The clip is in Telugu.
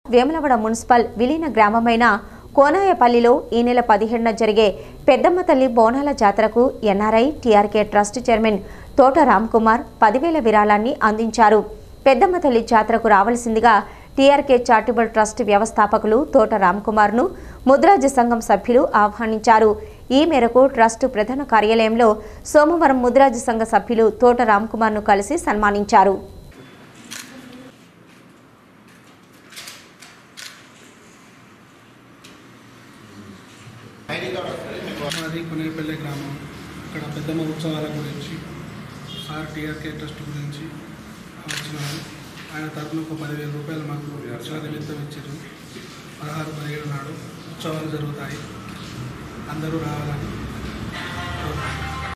వేములవాడ మున్సిపల్ విలీన గ్రామమైన కోనాయపల్లిలో ఈ నెల పదిహేడున జరిగే పెద్దమ్మ తల్లి బోనాల జాతరకు ఎన్ఆర్ఐ టీఆర్కే ట్రస్ట్ చైర్మన్ తోట రామ్ కుమార్ పదివేల విరాళాన్ని అందించారు పెద్దమ్మ తల్లి జాతరకు రావాల్సిందిగా టీఆర్కే చారిటబుల్ ట్రస్ట్ వ్యవస్థాపకులు తోట రామ్ కుమార్ను ముద్రాజ్ సంఘం సభ్యులు ఆహ్వానించారు ఈ మేరకు ట్రస్ట్ ప్రధాన కార్యాలయంలో సోమవారం ముద్రాజ్ సంఘ సభ్యులు తోట రామ్ కుమార్ను కలిసి సన్మానించారు మాది కొనేపల్లి గ్రామం ఇక్కడ పెద్దమ్మ ఉత్సవాల గురించి సార్ టీఆర్కే ట్రస్ట్ గురించి వచ్చినాము ఆయన తరఫున ఒక పదివేల రూపాయలు మాకు ఉత్సవ నిమిత్తం ఇచ్చారు పదహారు పదిహేడు నాడు ఉత్సవాలు జరుగుతాయి అందరూ రావాలని కోరుతున్నాను.